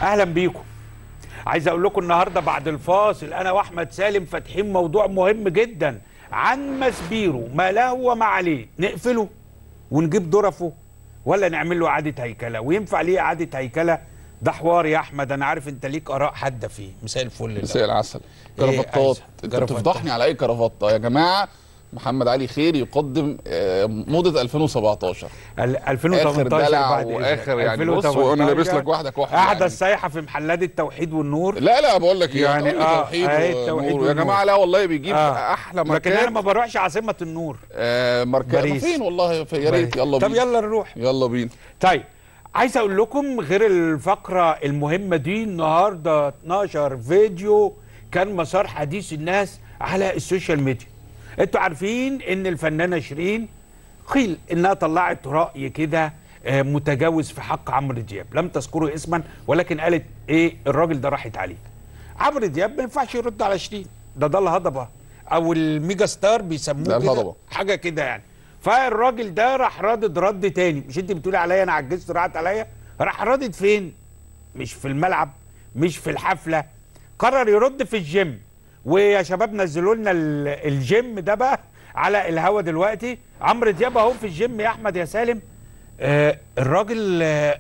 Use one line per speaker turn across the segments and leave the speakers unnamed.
اهلا بيكم عايز اقول لكم النهارده بعد الفاصل انا واحمد سالم فاتحين موضوع مهم جدا عن مسبيرو ما له وما عليه نقفله ونجيب ظرفه ولا نعمل له اعاده هيكله وينفع ليه اعاده هيكله ده حوار يا احمد انا عارف انت ليك اراء حاده فيه مساء الفل
مساء العسل
إيه
كرافتات
عايزة؟
انت
كرافتات.
بتفضحني على اي كرافته يا جماعه محمد علي خير يقدم آه، موضه 2017
ال- 2018
آخر دلع
بعد
وآخر
إذنك.
يعني بص،
2018
وأنا لابس لك واحدة كحل
احدث
يعني.
سايحه في محلات التوحيد والنور
لا لا بقول لك ايه
يعني
يعني
آه،
توحيد
أهي
ونور.
التوحيد
يا
والنور.
جماعه لا والله بيجيب
آه.
احلى
لكن انا
ماركات
ما بروحش عاصمه النور
آه ماركات
باريس.
فين والله في- يا ريت يلا
طب
بينا
يلا نروح
يلا بينا
طيب عايز اقول لكم غير الفقره المهمه دي النهارده 12 فيديو كان مسار حديث الناس على السوشيال ميديا انتوا عارفين ان الفنانه شيرين قيل انها طلعت راي كده آه، متجاوز في حق عمرو دياب لم تذكره اسما ولكن قالت ايه الراجل ده راحت عليه عمرو دياب ما ينفعش يرد على شيرين ده ده الهضبه او الميجا ستار بيسموه
ده
كده
الهضبة.
حاجه كده يعني فالراجل ده راح رادد رد تاني مش انت بتقولي عليا انا عجزت راحت عليا راح رادد فين مش في الملعب مش في الحفله قرر يرد في الجيم ويا شباب نزلوا لنا ال- الجيم ده بقى على الهوا دلوقتي عمرو دياب اهو في الجيم يا احمد يا سالم آه الراجل آه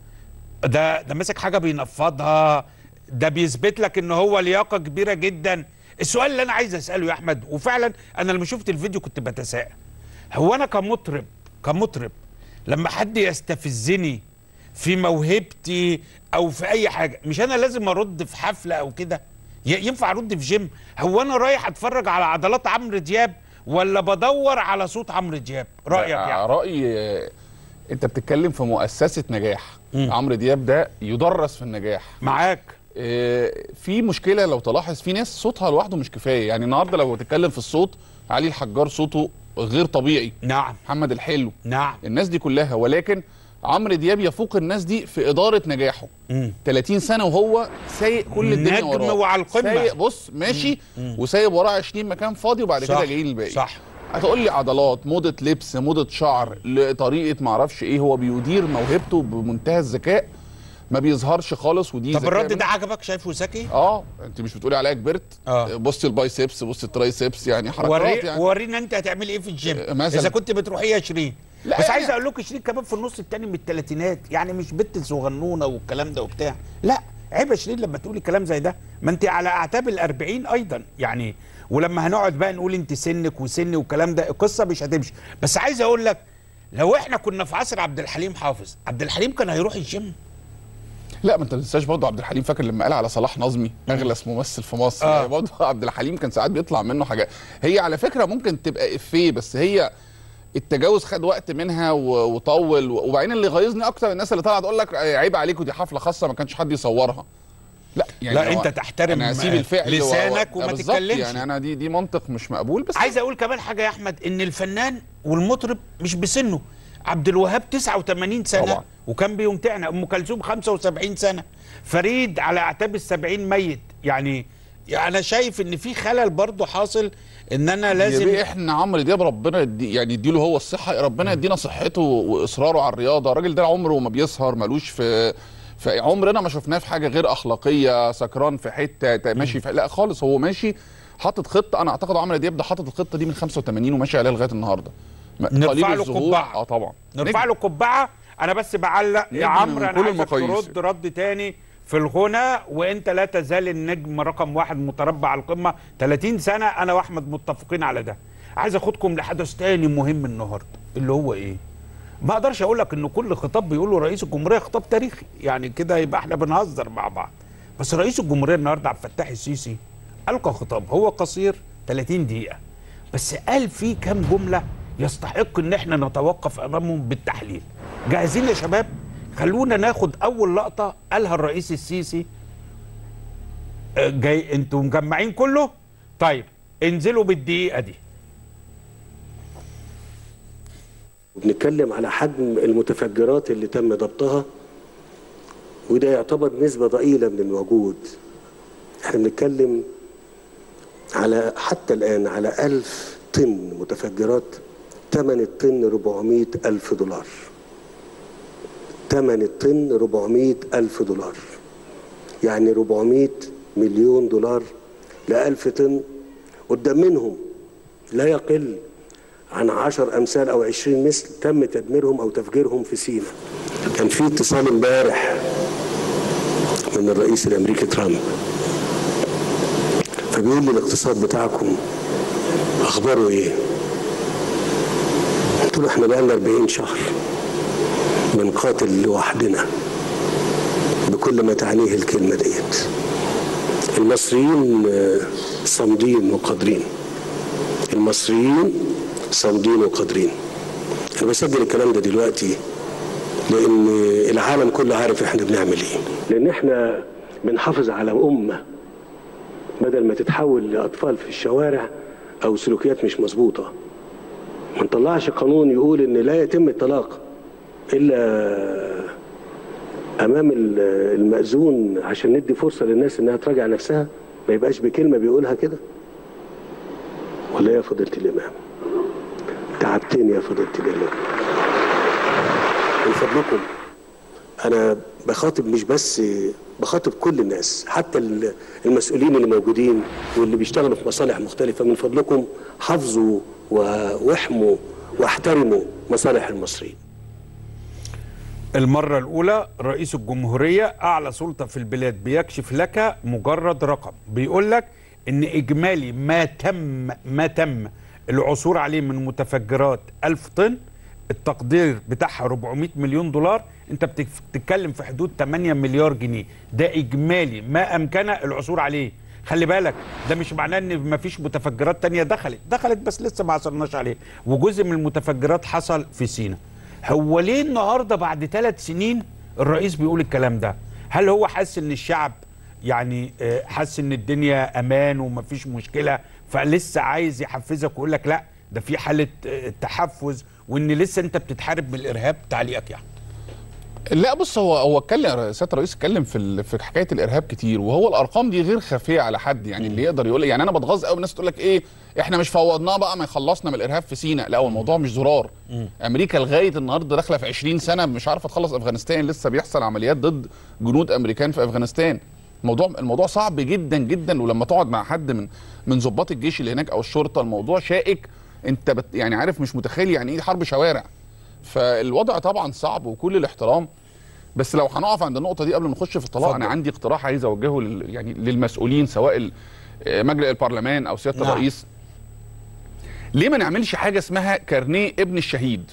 ده ده ماسك حاجه بينفضها ده بيثبت لك ان هو لياقه كبيره جدا السؤال اللي انا عايز اساله يا احمد وفعلا انا لما شفت الفيديو كنت بتساءل هو انا كمطرب كمطرب لما حد يستفزني في موهبتي او في اي حاجه مش انا لازم ارد في حفله او كده ي- ينفع ارد في جيم هو انا رايح اتفرج على عضلات عمرو دياب ولا بدور على صوت عمرو دياب رايك
آه،
يعني
رايي آه، انت بتتكلم في مؤسسه نجاح عمرو دياب ده يدرس في النجاح
معاك
آه، في مشكله لو تلاحظ في ناس صوتها لوحده مش كفايه يعني النهارده لو تتكلم في الصوت علي الحجار صوته غير طبيعي
نعم
محمد الحلو
نعم
الناس دي كلها ولكن عمرو دياب يفوق الناس دي في اداره نجاحه
مم.
30 سنه وهو سايق كل الدنيا
نجم
وراه
وعلى القمة.
سايق بص ماشي وسايب وراه 20 مكان فاضي وبعد
صح،
كده جايين الباقي
صح.
هتقول لي عضلات موضه لبس موضه شعر لطريقه معرفش ايه هو بيدير موهبته بمنتهى الذكاء ما بيظهرش خالص ودي
طب
ذكاء
الرد
منه.
ده عجبك شايفه ذكي
اه انت مش بتقولي عليا كبرت
آه.
بصي البايسبس بصي الترايسبس يعني حركات
وري
يعني
ورينا انت هتعمل ايه في الجيم
آه، مثلاً.
اذا كنت بتروحي يا شيرين
لا
بس
يعني-
عايز اقول لكم شيرين كمان في النص التاني من الثلاثينات يعني مش بنت صغنونه والكلام ده وبتاع لا عيب يا شيرين لما تقولي كلام زي ده ما انت على اعتاب الأربعين ايضا يعني ولما هنقعد بقى نقول انت سنك وسني والكلام ده القصه مش هتمشي بس عايز اقول لك لو احنا كنا في عصر عبد الحليم حافظ عبد الحليم كان هيروح الجيم
لا ما انت ما تنساش برضه عبد الحليم فاكر لما قال على صلاح نظمي اغلس ممثل في مصر
آه.
يعني برضه عبد الحليم كان ساعات بيطلع منه حاجات هي على فكره ممكن تبقى افيه بس هي التجاوز خد وقت منها و- وطول وبعدين اللي غيظني اكتر الناس اللي طالعه تقول لك عيب عليكم دي حفله خاصه ما كانش حد يصورها لا يعني
لا،
هو
انت تحترم
انا اسيب الفعل و-
لسانك
و-
وما
بالظبط،
تتكلمش.
يعني انا دي دي منطق مش مقبول بس
عايز اقول كمان حاجه يا احمد ان الفنان والمطرب مش بسنه عبد الوهاب 89 سنه
طبعا.
وكان بيمتعنا ام كلثوم 75 سنه فريد على اعتاب السبعين ميت يعني يعني انا شايف ان في خلل برضه حاصل ان انا
لازم
لازم
احنا عمرو دياب ربنا يدي يعني يديله هو الصحه ربنا يدينا صحته واصراره على الرياضه الراجل ده عمره ما بيسهر ملوش في في عمرنا ما شفناه في حاجه غير اخلاقيه سكران في حته تا- ماشي في لا خالص هو ماشي حاطط خطه انا اعتقد عمرو دياب ده حاطط الخطه دي من 85 وماشي عليها لغايه النهارده م-
نرفع
قليل
له
الظهور-
قبعة.
اه طبعا
نرفع
نجم.
له قبعه انا بس بعلق
نجم
يا عمرو
من
انا
كل
عايزك
المقاييس.
ترد رد تاني في الغنى وانت لا تزال النجم رقم واحد متربع على القمه 30 سنه انا واحمد متفقين على ده عايز اخدكم لحدث تاني مهم النهارده اللي هو ايه ما اقدرش اقول لك ان كل خطاب بيقوله رئيس الجمهوريه خطاب تاريخي يعني كده يبقى احنا بنهزر مع بعض بس رئيس الجمهوريه النهارده عبد الفتاح السيسي القى خطاب هو قصير 30 دقيقه بس قال فيه كام جمله يستحق ان احنا نتوقف امامهم بالتحليل جاهزين يا شباب خلونا ناخد اول لقطه قالها الرئيس السيسي آه، جاي انتوا مجمعين كله طيب انزلوا بالدقيقه دي
بنتكلم على حجم المتفجرات اللي تم ضبطها وده يعتبر نسبة ضئيلة من الموجود احنا بنتكلم على حتى الآن على ألف طن متفجرات تمن الطن 400 ألف دولار تمن الطن 400 ألف دولار يعني 400 مليون دولار ل 1000 طن قدام منهم لا يقل عن 10 امثال او 20 مثل تم تدميرهم او تفجيرهم في سيناء كان في اتصال امبارح من الرئيس الامريكي ترامب فبيقول لي الاقتصاد بتاعكم اخباره ايه قلت له احنا بقالنا 40 شهر بنقاتل لوحدنا بكل ما تعنيه الكلمه ديت المصريين آه، صامدين وقادرين المصريين صامدين وقادرين انا بسجل الكلام ده دلوقتي لان العالم كله عارف احنا بنعمل ايه لان احنا بنحافظ على امه بدل ما تتحول لاطفال في الشوارع او سلوكيات مش مظبوطه ما نطلعش قانون يقول ان لا يتم الطلاق الا امام ال- المأذون عشان ندي فرصه للناس انها تراجع نفسها ما يبقاش بكلمه بيقولها كده ولا يا فضيله الامام تعبتني يا فضيله الامام من فضلكم انا بخاطب مش بس بخاطب كل الناس حتى ال- المسؤولين اللي موجودين واللي بيشتغلوا في مصالح مختلفه من فضلكم حافظوا و- واحموا واحترموا مصالح المصريين
المرة الأولى رئيس الجمهورية أعلى سلطة في البلاد بيكشف لك مجرد رقم بيقول لك إن إجمالي ما تم ما تم العثور عليه من متفجرات ألف طن التقدير بتاعها 400 مليون دولار أنت بتف- بتتكلم في حدود 8 مليار جنيه ده إجمالي ما أمكن العثور عليه خلي بالك ده مش معناه ان مفيش متفجرات تانية دخلت دخلت بس لسه ما عثرناش عليه وجزء من المتفجرات حصل في سينا هو ليه النهارده بعد ثلاث سنين الرئيس بيقول الكلام ده هل هو حاسس ان الشعب يعني آه، حاسس ان الدنيا امان ومفيش مشكله فلسه عايز يحفزك ويقول لك لا ده في حاله آه، تحفز وان لسه انت بتتحارب بالارهاب تعليقك يعني
لا بص هو هو اتكلم سياده الرئيس اتكلم في ال- في حكايه الارهاب كتير وهو الارقام دي غير خافيه على حد يعني اللي يقدر يقول يعني انا بتغاظ قوي الناس تقول لك ايه احنا مش فوضناه بقى ما يخلصنا من الارهاب في سيناء لا هو الموضوع مش زرار امريكا لغايه النهارده داخله في 20 سنه مش عارفه تخلص افغانستان لسه بيحصل عمليات ضد جنود امريكان في افغانستان الموضوع الموضوع صعب جدا جدا ولما تقعد مع حد من من ضباط الجيش اللي هناك او الشرطه الموضوع شائك انت بت يعني عارف مش متخيل يعني ايه حرب شوارع فالوضع طبعا صعب وكل الاحترام بس لو هنقف عند النقطه دي قبل ما نخش في الطلاق
اتفضل.
انا عندي اقتراح عايز اوجهه لل يعني للمسؤولين سواء ال- آه، مجلس البرلمان او سياده
نعم.
الرئيس ليه ما نعملش حاجه اسمها كارنيه ابن الشهيد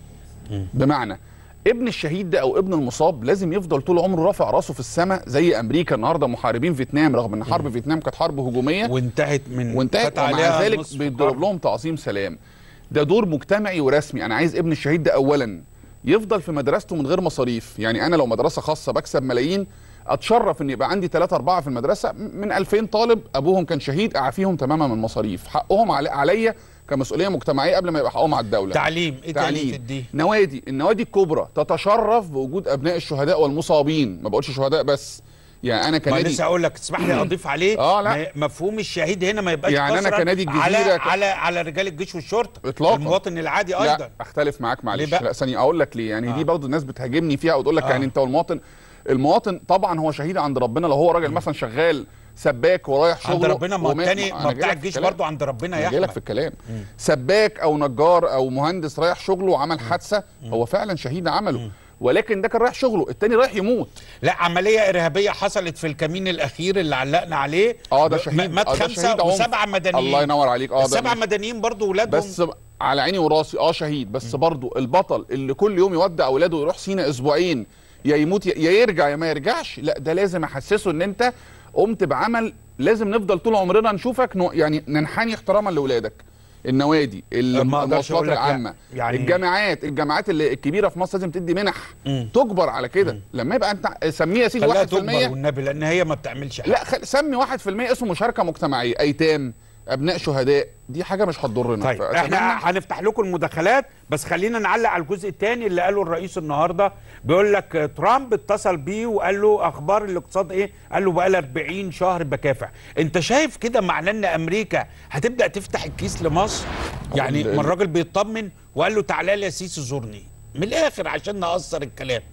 بمعنى ابن الشهيد ده او ابن المصاب لازم يفضل طول عمره رافع راسه في السماء زي امريكا النهارده محاربين فيتنام رغم ان حرب فيتنام كانت حرب هجوميه
وانتهت من
وانتهت
فات عليها
ومع ذلك
نصف
بيتضرب
قرن.
لهم تعظيم سلام ده دور مجتمعي ورسمي انا عايز ابن الشهيد ده اولا يفضل في مدرسته من غير مصاريف يعني انا لو مدرسه خاصه بكسب ملايين اتشرف ان يبقى عندي 3 4 في المدرسه من 2000 طالب ابوهم كان شهيد اعفيهم تماما من المصاريف حقهم علي عليا كمسؤوليه مجتمعيه قبل ما يبقى حقهم على الدوله
تعليم ايه تعليم تديه
نوادي النوادي الكبرى تتشرف بوجود ابناء الشهداء والمصابين ما بقولش شهداء بس يعني انا
ما
كنادي
لسه اقول لك تسمح لي اضيف عليه
آه، لا.
ما- مفهوم الشهيد هنا ما يبقاش
يعني أنا
قصراً
كنادي الجزيرة
على
ك-
على على رجال الجيش والشرطه
إطلاقاً.
المواطن العادي ايضا
لا اختلف معاك معلش
ليه بقى؟
لا ثانيه اقول لك ليه يعني
آه.
دي برضه الناس بتهاجمني فيها وتقول لك
آه.
يعني انت والمواطن المواطن طبعا هو شهيد عند ربنا لو هو راجل مثلا شغال سباك ورايح شغله
عند ربنا ما هو
وما-
التاني
أنا
ما
جاي
بتاع
لك في
الجيش
الكلام.
برضه عند ربنا يا
انا جاي لك
احمد
في الكلام سباك او نجار او مهندس رايح شغله وعمل حادثه هو فعلا شهيد عمله ولكن ده كان رايح شغله التاني رايح يموت
لا عمليه ارهابيه حصلت في الكمين الاخير اللي علقنا عليه
اه ده
م-
شهيد
مات
آه ده
خمسه
شهيد عنف.
وسبعه مدنيين
الله ينور عليك اه ده
السبعه
ماشي.
مدنيين برضه ولادهم
بس على عيني وراسي اه شهيد بس برضو البطل اللي كل يوم يودع اولاده ويروح سينا اسبوعين يا يموت يا يا يرجع يا ما يرجعش لا ده لازم احسسه ان انت قمت بعمل لازم نفضل طول عمرنا نشوفك نو يعني ننحني احتراما لاولادك النوادي ال-
ما أقدرش
المواصلات
أقول لك لا.
العامه
يعني-
يعني الجامعات الجامعات اللي الكبيره في مصر لازم تدي منح
مم.
تجبر على كده لما يبقى انت سميه يا سيدي
خلاها
1%
تكبر والنبي لان هي ما بتعملش حاجه
لا خل... سمي 1% اسمه مشاركه مجتمعيه ايتام ابناء شهداء دي حاجه مش هتضرنا
طيب
فأتمنى-
احنا هنفتح لكم المداخلات بس خلينا نعلق على الجزء الثاني اللي قاله الرئيس النهارده بيقول لك آه، ترامب اتصل بيه وقال له اخبار الاقتصاد ايه؟ قال له بقى لها 40 شهر بكافح. انت شايف كده معناه ان امريكا هتبدا تفتح الكيس لمصر؟ يعني
ال-
ما الراجل بيطمن وقال له تعالى لي يا سيسي زورني. من الاخر عشان نقصر الكلام.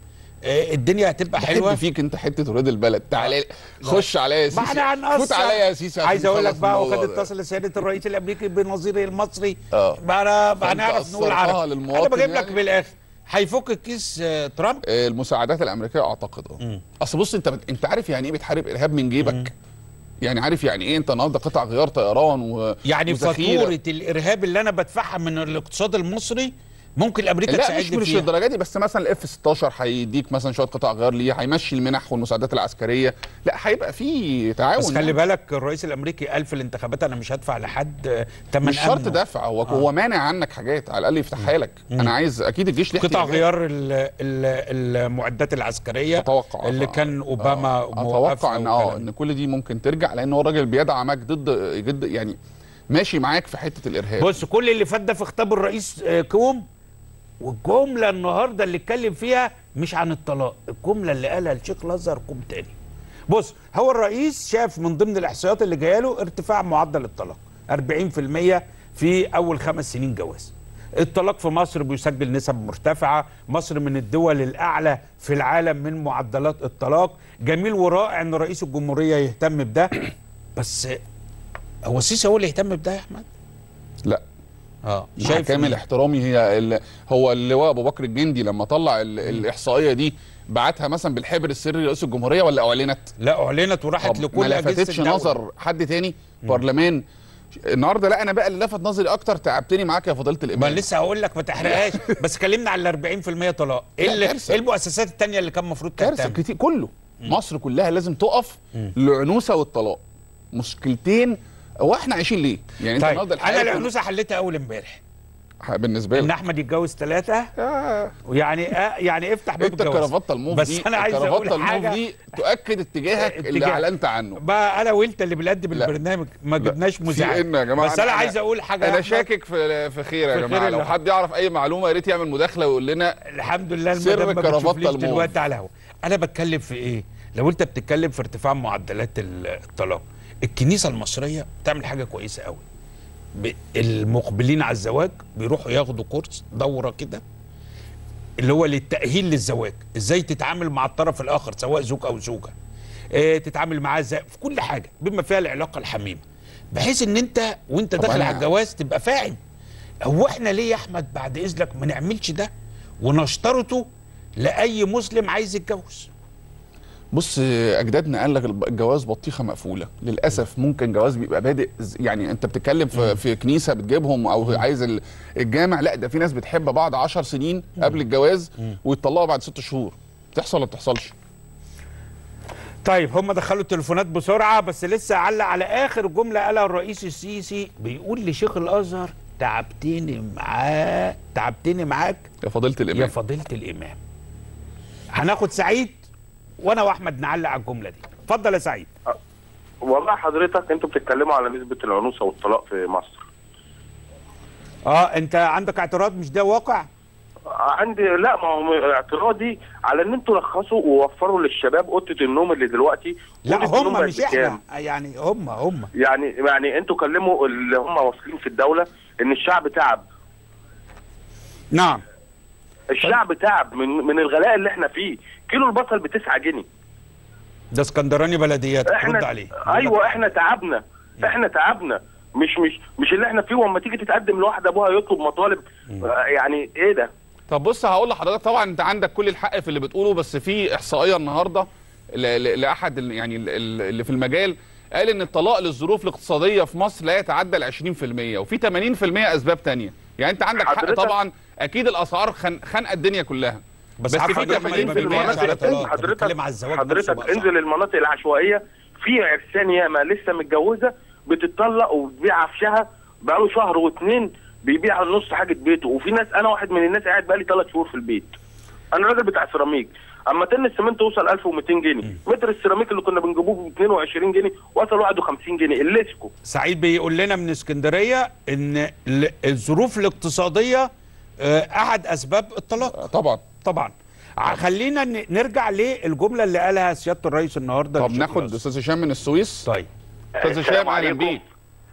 آه، الدنيا هتبقى
بحب
حلوه
فيك انت حته ولاد البلد تعالى خش عليا يا
ما
سيسي
احنا هنقصر
فوت عليا يا سيسي عشان
عايز اقول لك
نخلص
بقى
الموضوع
وقد
ده.
اتصل سياده الرئيس الامريكي بنظيره المصري
اه.
بقى أنا- بقى
فأنت
هنعرف نقول
أثرتها
عربي انا
للمواطن
بجيب لك
يعني؟
بالاخر هيفك الكيس آه، ترامب
آه، المساعدات الامريكيه اعتقد اه اصل بص انت بت... انت عارف يعني ايه بتحارب ارهاب من جيبك يعني عارف يعني ايه انت النهارده قطع غيار طيران و...
يعني
وذخيرة.
فاتوره الارهاب اللي انا بدفعها من الاقتصاد المصري ممكن امريكا
لا مش
تساعدني
مش
فيها
للدرجه دي بس مثلا الاف 16 هيديك مثلا شويه قطع غيار ليه هيمشي المنح والمساعدات العسكريه لا هيبقى في تعاون
بس خلي
يعني.
بالك الرئيس الامريكي قال في الانتخابات انا مش هدفع لحد آه، تمن
مش شرط
أمنه.
دفع هو هو مانع عنك حاجات على الاقل يفتحها لك انا عايز اكيد الجيش ليه
قطع
احتياجات.
غيار ال- ال- المعدات العسكريه
اتوقع
اللي
آه.
كان اوباما
آه.
موقفها
اتوقع ان اه
والكلام
ان كل دي ممكن ترجع لان هو الراجل بيدعمك ضد جد يعني ماشي معاك في حته الارهاب
بص كل اللي فات ده في خطاب الرئيس آه، كوم والجمله النهارده اللي اتكلم فيها مش عن الطلاق الجمله اللي قالها الشيخ الازهر كوم تاني بص هو الرئيس شاف من ضمن الاحصائيات اللي جايه له ارتفاع معدل الطلاق 40% في اول خمس سنين جواز الطلاق في مصر بيسجل نسب مرتفعة مصر من الدول الأعلى في العالم من معدلات الطلاق جميل ورائع أن رئيس الجمهورية يهتم بده بس هو السيسي هو اللي يهتم بده يا أحمد
لا
اه
مع كامل
إيه؟
احترامي هي ال... هو اللواء ابو بكر الجندي لما طلع ال... الاحصائيه دي بعتها مثلا بالحبر السري لرئيس الجمهوريه ولا اعلنت؟
لا اعلنت وراحت
طب ما
لكل اجهزه
لفتتش
الدولة.
نظر حد تاني برلمان النهارده لا انا بقى اللي لفت نظري اكتر تعبتني معاك يا فضيله
ما
الامام
لسه هقول لك ما تحرقهاش بس كلمنا على ال 40% طلاق ايه
لا،
اللي-
كارثة.
ايه المؤسسات التانية اللي كان المفروض
كارثه
تهتم
كتير كله مصر كلها لازم تقف للعنوسه والطلاق مشكلتين هو احنا عايشين ليه؟ يعني انت
طيب
النهارده
انا
الحياه
العنوسه حليتها اول امبارح
بالنسبه
ان
لك
احمد يتجوز ثلاثه
آه.
ويعني آه يعني افتح باب
انت
الجواز
الكرافته الموف
بس
دي
انا عايز اقول
الكرافته الموف
حاجه
دي تؤكد اتجاهك اللي
اتجاه.
اعلنت عنه
بقى انا وانت اللي بنقدم
لا.
البرنامج ما
لا.
جبناش
في
مذيع
إن يا جماعة
بس انا
أنا-
عايز اقول حاجه يا
انا
أحمد.
شاكك في في خير يا
في
جماعه
خير
لو
اللي-
حد يعرف اي معلومه يا ريت يعمل مداخله ويقول لنا
الحمد لله
سر
المدام ما
الكرافته
بتشوفليش
الموف.
دلوقتي على الهوا انا بتكلم في ايه لو انت بتتكلم في ارتفاع معدلات ال- الطلاق الكنيسه المصريه بتعمل حاجه كويسه قوي ب- المقبلين على الزواج بيروحوا ياخدوا كورس دوره كده اللي هو للتاهيل للزواج ازاي تتعامل مع الطرف الاخر سواء زوج او زوجه اه تتعامل معاه ازاي في كل حاجه بما فيها العلاقه الحميمه بحيث ان انت وانت
طب
داخل
أنا-
على الجواز تبقى فاهم هو احنا ليه يا احمد بعد اذنك ما نعملش ده ونشترطه لاي مسلم عايز يتجوز
بص اجدادنا قال لك الب- الجواز بطيخه مقفوله للاسف ممكن جواز بيبقى بادئ ز- يعني انت بتتكلم في, في كنيسه بتجيبهم او عايز ال- الجامع لا ده في ناس بتحب بعض 10 سنين قبل الجواز ويتطلقوا بعد ست شهور بتحصل ولا بتحصلش
طيب هم دخلوا التليفونات بسرعه بس لسه علق على اخر جمله قالها الرئيس السيسي بيقول لشيخ الازهر تعبتني معاه تعبتني معاك
يا فضيله
يا
الامام
فضيله الامام هناخد سعيد وانا واحمد نعلق على الجمله دي اتفضل يا سعيد
والله حضرتك انتوا بتتكلموا على نسبة العنوسة والطلاق في مصر
اه انت عندك اعتراض مش ده واقع
عندي لا ما هو اعتراضي على ان انتوا رخصوا ووفروا للشباب اوضه النوم اللي دلوقتي
لا
أوضة النوم
هم
بقت
مش
بكام؟
احنا يعني هم هم
يعني يعني انتوا كلموا اللي هم واصلين في الدوله ان الشعب تعب
نعم
الشعب تعب من من الغلاء اللي احنا فيه كيلو البصل ب 9 جنيه
ده اسكندراني بلديات رد
احنا
عليه
ايوه احنا تعبنا احنا تعبنا مش مش مش اللي احنا فيه واما تيجي تتقدم لواحده ابوها يطلب مطالب آه، يعني ايه ده
طب بص هقول لحضرتك طبعا انت عندك كل الحق في اللي بتقوله بس في احصائيه النهارده ل- ل- لاحد ال- يعني ال- ال- اللي في المجال قال ان الطلاق للظروف الاقتصاديه في مصر لا يتعدى ال 20% وفي 80% اسباب تانية يعني انت عندك حق
حضرتك-
طبعا اكيد الاسعار خن- خانقه الدنيا كلها
بس,
بس
عفوا
في
يا أحمد،
تمانين
ما
في
بيبيعش
المناطق-
على طلاق
حضرتك
بتكلم على الزواج نفسه
حضرتك
بقى
انزل المناطق العشوائيه في عرسان ياما لسه متجوزه بتتطلق وبتبيع عفشها بقاله شهر واتنين بيبيع نص حاجه بيته وفي ناس انا واحد من الناس قاعد بقالي ثلاث شهور في البيت انا راجل بتاع سيراميك اما تن السمنت وصل 1200 جنيه متر السيراميك اللي كنا بنجيبوه ب 22 جنيه وصل 51 جنيه الليسكو
سعيد بيقول لنا من اسكندريه ان ال- الظروف الاقتصاديه آه، احد اسباب الطلاق
طبعا
طبعا ع- خلينا ن- نرجع للجمله اللي قالها سياده الرئيس النهارده
طب
للشيخ
ناخد
الأزهر.
استاذ هشام من السويس
طيب
استاذ
السلام
هشام اهلا
عليكم.
بيك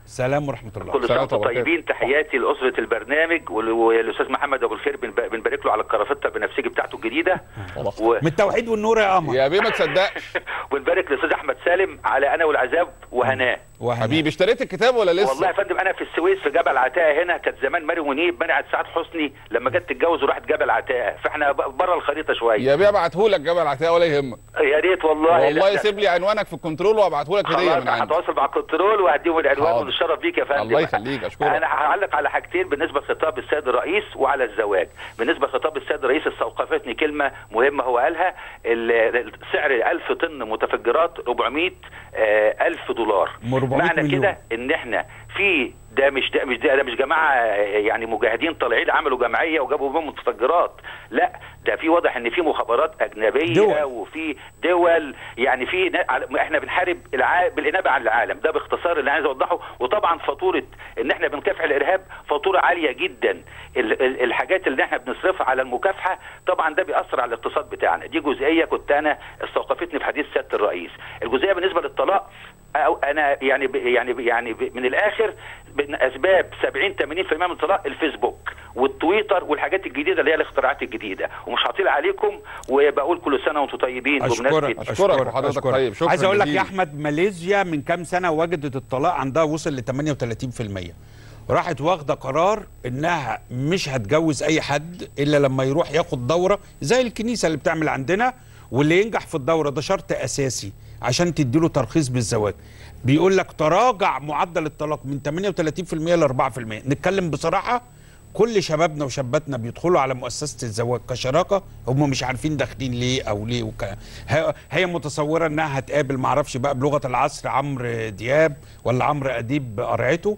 سلام ورحمه الله
كل سنه
سلام
وانتم
وبركاته.
طيبين تحياتي لاسره البرنامج وال- والاستاذ محمد ابو الخير بنب- بنبارك له على الكرافته البنفسجي بتاعته الجديده و...
من التوحيد والنور يا قمر
يا بيه ما تصدقش
ونبارك للاستاذ احمد سالم على انا والعذاب وهناه
وهنا.
حبيبي اشتريت الكتاب ولا لسه
والله يا فندم انا في السويس في جبل عتاقه هنا كانت زمان ماري منيب منعت سعاد حسني لما جت تتجوز وراحت جبل عتاقه فاحنا ب- بره الخريطه شويه
يا بيه ابعتهولك جبل عتاقه ولا يهمك
يا ريت والله
والله
لا-
سيب لي عنوانك في الكنترول وابعتهولك هديه
خلاص
من عندي
هتواصل مع الكنترول وهديهم العنوان
حاضر.
ونتشرف بيك يا فندم
الله يخليك، أشكرك.
انا هعلق على حاجتين بالنسبه لخطاب السيد الرئيس وعلى الزواج بالنسبه لخطاب السيد الرئيس استوقفتني كلمه مهمه هو قالها ال- سعر 1000 طن متفجرات 400 آه، الف دولار
400
معنى
مليون.
كده ان احنا في ده مش ده مش ده, ده مش جماعه آه، يعني مجاهدين طالعين عملوا جمعيه وجابوا بهم متفجرات لا ده في واضح ان في مخابرات اجنبيه
دول.
وفي دول يعني في نا- على- احنا بنحارب الع... بالانابه عن العالم ده باختصار اللي عايز اوضحه وطبعا فاتوره ان احنا بنكافح الارهاب فاتوره عاليه جدا ال... ال- الحاجات اللي احنا بنصرفها على المكافحه طبعا ده بيأثر على الاقتصاد بتاعنا دي جزئيه كنت انا استوقفتني في حديث سياده الرئيس الجزئيه بالنسبه للطلاق أو انا يعني ب يعني ب يعني ب من الاخر من اسباب 70 80% من الطلاق الفيسبوك والتويتر والحاجات الجديده اللي هي الاختراعات الجديده ومش هطيل عليكم وبقول كل سنه وانتم طيبين
اشكرك
أشكرك
اشكرك
وحضرتك
أشكرك.
طيب، شكراً
عايز اقول لك يا
جزيلاً.
احمد ماليزيا من كام سنه وجدت الطلاق عندها وصل ل 38% راحت واخده قرار انها مش هتجوز اي حد الا لما يروح ياخد دوره زي الكنيسه اللي بتعمل عندنا واللي ينجح في الدوره ده شرط اساسي عشان تديله ترخيص بالزواج بيقول لك تراجع معدل الطلاق من 38% ل 4% نتكلم بصراحه كل شبابنا وشاباتنا بيدخلوا على مؤسسه الزواج كشراكه هم مش عارفين داخلين ليه او ليه وك... هي- هي متصوره انها هتقابل معرفش بقى بلغه العصر عمرو دياب ولا عمرو اديب بقرعته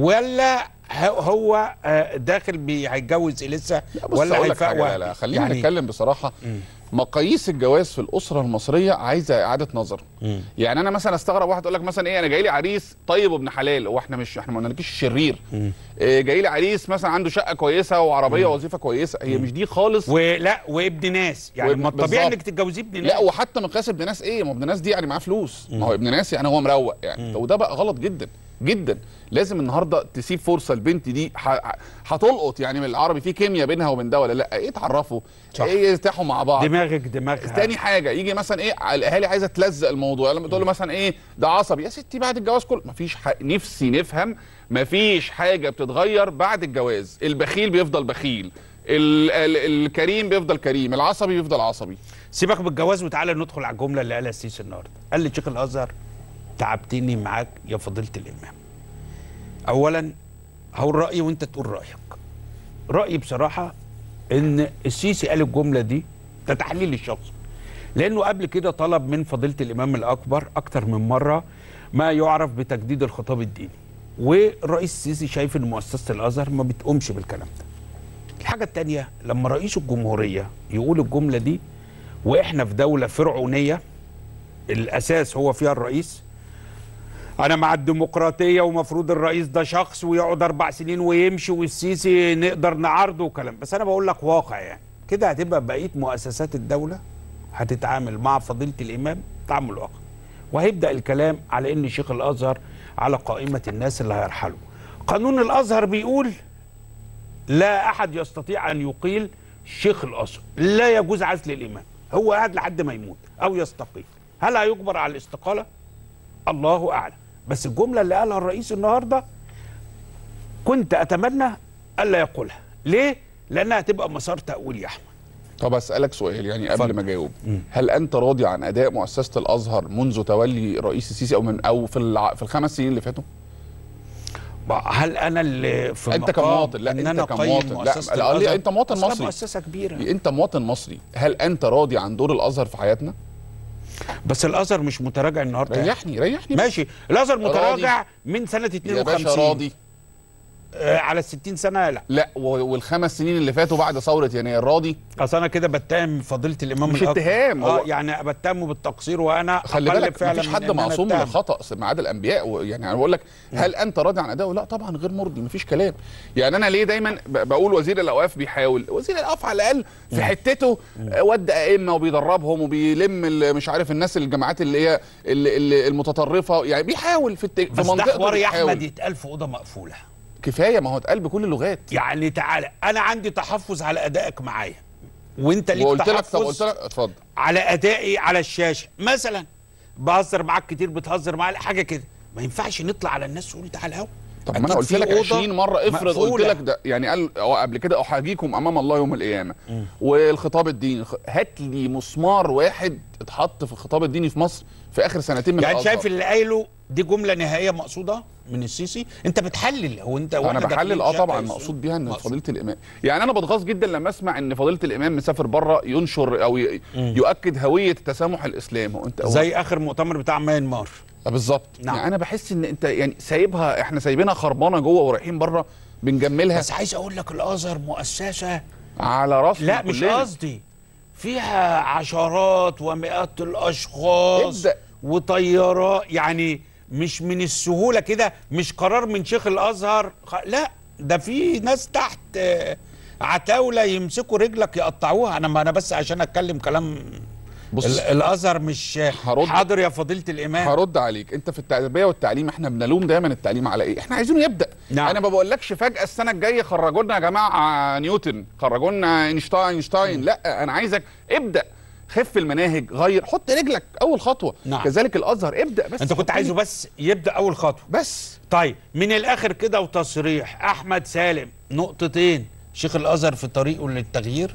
ولا ه- هو آه، داخل بي- هيتجوز اليسا
بص
ولا
أقول لك
هيفاق
حاجة، لا
وهبي.
لا خلينا نتكلم بصراحه مقاييس الجواز في الاسره المصريه عايزه اعاده نظر يعني انا مثلا استغرب واحد يقول لك مثلا ايه انا جاي لي عريس طيب وابن حلال هو احنا مش احنا ما قلنالكيش الشرير إيه جاي لي عريس مثلا عنده شقه كويسه وعربيه ووظيفه كويسه هي مش دي خالص
ولا وابن ناس يعني
وابن-
ما الطبيعي
بالظبط.
انك تتجوزيه ابن ناس
لا وحتى مقياس ابن ناس ايه ما هو ابن ناس دي يعني معاه فلوس ما هو ابن ناس يعني هو مروق يعني وده بقى غلط جدا جدا لازم النهارده تسيب فرصه البنت دي ح- هتلقط يعني من العربي في كيمياء بينها وبين ده ولا لا ايه اتعرفوا
صح.
ايه يرتاحوا مع بعض
دماغك دماغها
تاني حاجه يجي مثلا ايه على الاهالي عايزه تلزق الموضوع لما تقول له مثلا ايه ده عصبي يا ستي بعد الجواز كل مفيش ح... نفسي نفهم مفيش حاجه بتتغير بعد الجواز البخيل بيفضل بخيل ال... ال... الكريم بيفضل كريم العصبي بيفضل عصبي
سيبك بالجواز وتعالى ندخل على الجمله اللي قالها السيسي النهارده قال لي شيخ الازهر تعبتني معاك يا فضيله الامام اولا هقول رايي وانت تقول رايك رايي بصراحه ان السيسي قال الجمله دي ده تحليل الشخص لانه قبل كده طلب من فضيله الامام الاكبر اكتر من مره ما يعرف بتجديد الخطاب الديني والرئيس السيسي شايف ان مؤسسه الازهر ما بتقومش بالكلام ده الحاجه التانية لما رئيس الجمهوريه يقول الجمله دي واحنا في دوله فرعونيه الاساس هو فيها الرئيس انا مع الديمقراطيه ومفروض الرئيس ده شخص ويقعد اربع سنين ويمشي والسيسي نقدر نعارضه وكلام بس انا بقول لك واقع يعني كده هتبقى بقيه مؤسسات الدوله هتتعامل مع فضيله الامام تعامل اخر وهيبدا الكلام على ان شيخ الازهر على قائمه الناس اللي هيرحلوا قانون الازهر بيقول لا احد يستطيع ان يقيل شيخ الازهر لا يجوز عزل الامام هو قاعد لحد ما يموت او يستقيل هل هيجبر على الاستقاله الله اعلم بس الجمله اللي قالها الرئيس النهارده كنت اتمنى الا يقولها ليه لانها هتبقى مسار تاويل يا احمد
طب اسالك سؤال يعني قبل
اتفضل.
ما اجاوب هل انت راضي عن اداء مؤسسه الازهر منذ تولي الرئيس السيسي او من او في الع... في الخمس سنين اللي فاتوا
هل انا اللي في
أنت
مقام
كمواطن، لا،
ان
أنت
انا
كمواطن،
اقيم
لا،
مؤسسه
لا،
الازهر
أنت مواطن
أصلها
مصري.
مؤسسه كبيره
انت مواطن مصري هل انت راضي عن دور الازهر في حياتنا
بس الازهر مش متراجع النهارده
ريحني ريحني
ماشي الازهر
راضي.
متراجع من سنه
يا
52
باشا راضي
آه على ال 60 سنه لا
لا و- والخمس سنين اللي فاتوا بعد ثوره يناير راضي
اصل انا كده بتهم فضيله الامام
مش
الأكبر.
اتهام،
اه
هو-
يعني بتهمه بالتقصير وانا
خلي
أقل
بالك
فعلا
مفيش
من
حد
إن أنا
معصوم من
أتهم.
الخطا ما عدا الانبياء و- يعني انا بقول لك هل انت راضي عن ادائه؟ لا طبعا غير مرضي مفيش كلام يعني انا ليه دايما ب- بقول وزير الاوقاف بيحاول وزير الاوقاف على الاقل في حتته آه، ود ائمه وبيدربهم وبيلم ال- مش عارف الناس الجماعات اللي هي ال- ال- المتطرفه يعني بيحاول في الت... في
بس ده
منطقته
حوار يا
بيحاول.
احمد يتقال في اوضه مقفوله
كفايه ما هو اتقال بكل اللغات
يعني تعالى انا عندي تحفظ على ادائك معايا وانت ليك
وقلت لك طب
تحفظ
قلت لك اتفضل
على ادائي على الشاشه مثلا بهزر معاك كتير بتهزر معايا لا، حاجه كده ما ينفعش نطلع على الناس تقول تعالى هو
طب ما انا قلت لك 20 مره افرض قلت لك ده يعني قال هو قبل كده احاجيكم امام الله يوم القيامه والخطاب الديني خ- هات لي مسمار واحد اتحط في الخطاب الديني في مصر في اخر سنتين من
يعني
الأزهر.
شايف اللي قايله دي جمله نهائيه مقصوده من السيسي انت بتحلل هو انت
انا
وإحنا
بحلل
داخلين
اه
شقة
طبعا
يسوع.
مقصود بيها ان
مقصود.
فضيله الامام يعني انا بتغاظ جدا لما اسمع ان فضيله الامام مسافر بره ينشر او ي... يؤكد هويه تسامح الاسلام هو انت هو-
زي اخر مؤتمر بتاع ماينمار
آه بالظبط
نعم.
يعني انا بحس ان انت يعني سايبها احنا سايبينها خربانه جوه ورايحين بره بنجملها
بس عايز اقول لك الازهر مؤسسه
على راسنا
لا مش
كلنا.
قصدي فيها عشرات ومئات الاشخاص
ابدأ.
وطيارات يعني مش من السهوله كده مش قرار من شيخ الازهر خ- لا ده في ناس تحت آه، عتاوله يمسكوا رجلك يقطعوها انا ما انا بس عشان اتكلم كلام
بص
ال- الازهر مش
هرد.
حاضر يا فضيله الامام
هرد عليك انت في التربيه والتعليم احنا بنلوم دايما التعليم على ايه احنا عايزينه يبدا
نعم.
انا ما بقولكش فجاه السنه الجايه خرجوا لنا يا جماعه نيوتن خرجوا لنا اينشتاين اينشتاين لا انا عايزك ابدا خف المناهج غير حط رجلك اول خطوه
نعم.
كذلك الازهر ابدا بس
انت كنت
حط
عايزه
رجلك.
بس يبدا اول خطوه
بس
طيب من الاخر كده وتصريح احمد سالم نقطتين شيخ الازهر في طريقه للتغيير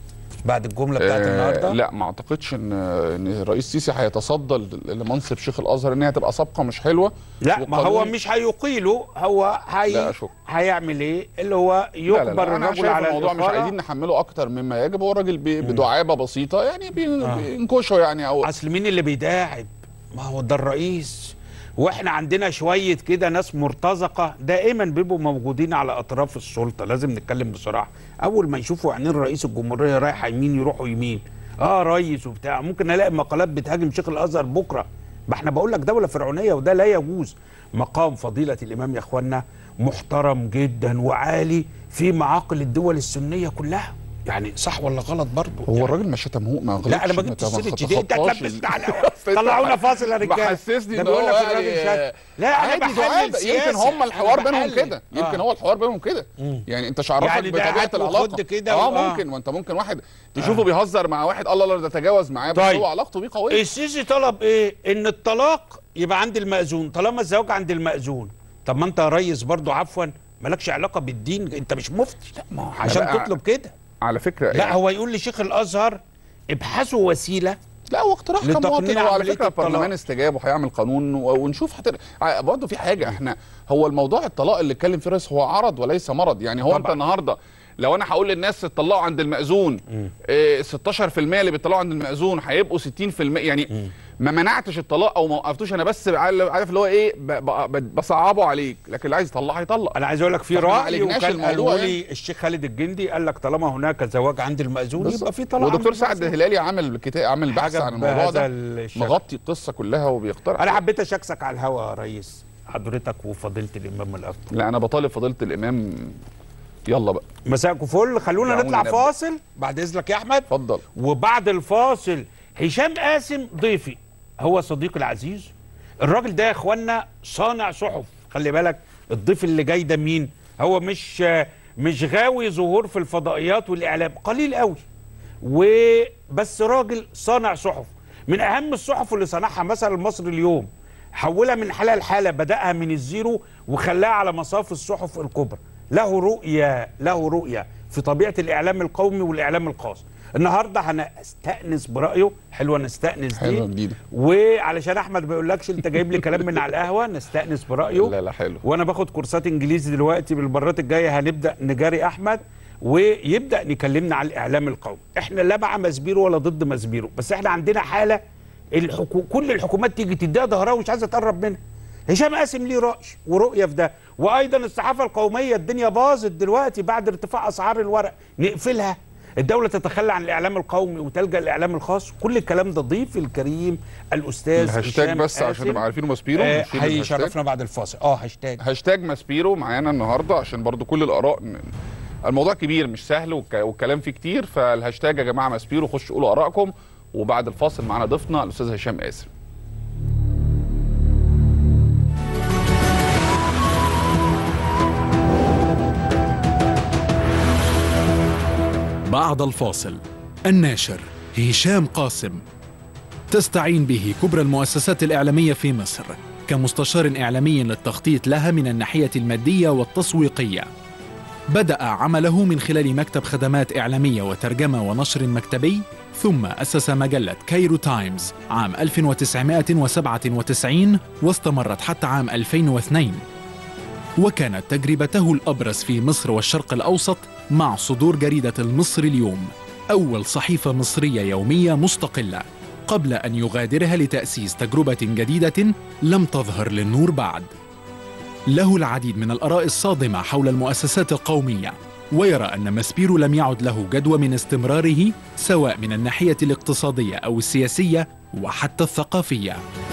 بعد الجمله بتاعت
آه
النهارده
لا ما اعتقدش ان ان الرئيس السيسي هيتصدى ل- لمنصب شيخ الازهر ان هي هتبقى صفقه مش حلوه
لا ما هو
وقانون-
مش هيقيله هو
لا
هي
أشك.
هيعمل ايه اللي هو
لا لا لا
يجبر
انا
الرجل
شايف
على
الموضوع مش
الإقالة.
عايزين نحمله اكتر مما يجب هو الراجل بي- بدعابه بسيطه يعني بي- بينكشه يعني او
اصل مين اللي بيداعب ما هو ده الرئيس واحنا عندنا شويه كده ناس مرتزقه دائما بيبقوا موجودين على اطراف السلطه لازم نتكلم بصراحه اول ما يشوفوا عينين رئيس الجمهوريه رايح يمين يروحوا يمين اه ريس وبتاع ممكن الاقي مقالات بتهاجم شيخ الازهر بكره ما احنا بقول لك دوله فرعونيه وده لا يجوز مقام فضيله الامام يا اخوانا محترم جدا وعالي في معاقل الدول السنيه كلها يعني صح ولا غلط برضه
هو الراجل ما شتمهوش ما غلطش
لا انا ما
ما
جبتش
ما
سيره دي انت
خطاش
اتلبست على
ال-
طلعونا فاصل يا رجاله
محسسني
ده
ان
بيقول
هو
لك الراجل
يعني
شات لا انا
عادي
بحلل
دعابة.
سياسة
يمكن هم الحوار
أنا
بينهم
بحلل.
كده يمكن
آه.
هو الحوار بينهم كده يعني انت شعرفك
يعني ده
بطبيعه
هات
العلاقه
وخد كده
اه
و- آه.
ممكن وانت ممكن واحد تشوفه بيهزر مع واحد الله الله ده تجاوز معاه بس
طيب.
هو علاقته بيه قويه
السيسي طلب ايه ان الطلاق يبقى عند المأذون طالما الزواج عند المأذون طب ما انت يا ريس برضو عفوا مالكش علاقه بالدين انت مش مفتي لا
ما هو إحنا
عشان
بقى-
تطلب كده
على فكره
لا
يعني
هو يقول لشيخ الازهر ابحثوا وسيله
لا هو اقتراح
لتقنين
كمواطن هو على
عملية
فكره
الطلاق.
البرلمان استجاب وهيعمل قانون و- ونشوف هتر... ع- برضه في حاجه احنا هو الموضوع الطلاق اللي اتكلم فيه الرئيس هو عرض وليس مرض يعني هو انت
طبعا.
النهارده لو انا هقول للناس اتطلقوا عند المأذون إيه 16% اللي بيطلعوا عند المأذون هيبقوا 60% يعني ما منعتش الطلاق او ما وقفتوش انا بس عارف عارف اللي هو ايه ب- ب- ب- بصعبه عليك لكن اللي عايز يطلق هيطلق
انا عايز اقول لك في
فإحنا ما
راي
عالجناش
وكان
الموضوع
قالوا لي الشيخ خالد الجندي قال لك طالما هناك زواج عند المأذون يبقى في طلاق
ودكتور
عند
سعد
المأذون.
الهلالي عامل كتاب عامل بحث
حاجة
عن الموضوع
بهذا
ده
الشكل.
مغطي القصه كلها وبيقترح
انا حبيت اشكسك على الهوا يا ريس حضرتك وفضيله الامام الاكبر
لا انا بطالب فضيله الامام يلا بقى
مساءكم فل خلونا
دعونا
نطلع
نبدأ.
فاصل بعد اذنك يا احمد
اتفضل
وبعد الفاصل هشام قاسم ضيفي هو صديقي العزيز الراجل ده يا اخوانا صانع صحف خلي بالك الضيف اللي جاي ده مين هو مش مش غاوي ظهور في الفضائيات والاعلام قليل قوي وبس راجل صانع صحف من اهم الصحف اللي صنعها مثلا المصري اليوم حولها من حاله لحاله بداها من الزيرو وخلاها على مصاف الصحف الكبرى له رؤيه له رؤيه في طبيعه الاعلام القومي والاعلام الخاص النهارده هنستانس برايه حلوه نستانس دي
حلوة جديدة.
وعلشان احمد ما يقولكش انت جايب لي كلام من على القهوه نستانس برايه
لا لا حلو
وانا باخد كورسات انجليزي دلوقتي بالمرات الجايه هنبدا نجاري احمد ويبدا نكلمنا على الاعلام القومي احنا لا مع مسبيرو ولا ضد مسبيرو بس احنا عندنا حاله الحكو... كل الحكومات تيجي تديها ظهرها ومش عايزه تقرب منها هشام قاسم ليه راي ورؤيه في ده وايضا الصحافه القوميه الدنيا باظت دلوقتي بعد ارتفاع اسعار الورق نقفلها الدولة تتخلى عن الإعلام القومي وتلجأ الإعلام الخاص كل الكلام ده ضيف الكريم الأستاذ
الهاشتاج
هشام
بس عشان
قاسم.
نبقى عارفين ماسبيرو
آه
نشيل الهاشتاج.
هيشرفنا بعد الفاصل اه هاشتاج
هاشتاج ماسبيرو معانا النهارده عشان برضو كل الاراء م- الموضوع كبير مش سهل والك- والكلام فيه كتير فالهاشتاج يا جماعه ماسبيرو خشوا قولوا ارائكم وبعد الفاصل معانا ضيفنا الاستاذ هشام قاسم
بعد الفاصل الناشر هشام قاسم تستعين به كبرى المؤسسات الإعلامية في مصر كمستشار إعلامي للتخطيط لها من الناحية المادية والتسويقية بدأ عمله من خلال مكتب خدمات إعلامية وترجمة ونشر مكتبي ثم أسس مجلة كايرو تايمز عام 1997 واستمرت حتى عام 2002 وكانت تجربته الأبرز في مصر والشرق الأوسط مع صدور جريدة المصري اليوم أول صحيفة مصرية يومية مستقلة قبل أن يغادرها لتأسيس تجربة جديدة لم تظهر للنور بعد له العديد من الآراء الصادمة حول المؤسسات القومية ويرى أن ماسبيرو لم يعد له جدوى من استمراره سواء من الناحية الاقتصادية أو السياسية وحتى الثقافية